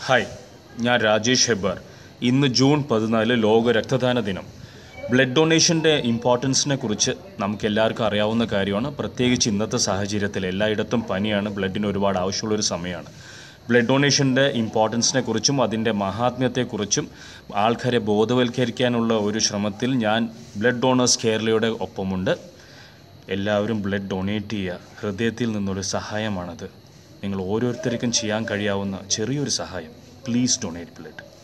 hi ഞാൻ രാജേഷ് ഹെബ്ബാർ ഇന്ന് June പതിനാല് ലോക രക്തദാന ദിനം ബ്ലഡ് ഡൊണേഷൻ്റെ ഇമ്പോർട്ടൻസിനെ കുറിച്ച് നമുക്ക് എല്ലാവർക്കും അറിയാവുന്ന കാര്യമാണ് പ്രത്യേകിച്ച് ഇന്നത്തെ സാഹചര്യത്തിൽ എല്ലായിടത്തും പനിയാണ് ബ്ലഡിന് ഒരുപാട് ആവശ്യമുള്ളൊരു സമയമാണ് ബ്ലഡ് ഡൊണേഷൻ്റെ ഇമ്പോർട്ടൻസിനെ കുറിച്ചും അതിൻ്റെ മഹാത്മ്യത്തെക്കുറിച്ചും ആൾക്കാരെ ബോധവൽക്കരിക്കാനുള്ള ഒരു ശ്രമത്തിൽ ഞാൻ ബ്ലഡ് ഡോണേഴ്സ് കേരളയുടെ ഒപ്പമുണ്ട് എല്ലാവരും ബ്ലഡ് ഡൊണേറ്റ് ചെയ്യുക ഹൃദയത്തിൽ നിന്നൊരു സഹായമാണത് നിങ്ങൾ ഓരോരുത്തർക്കും ചെയ്യാൻ കഴിയാവുന്ന ചെറിയൊരു സഹായം പ്ലീസ് ഡൊണേറ്റ് ബ്ലഡ്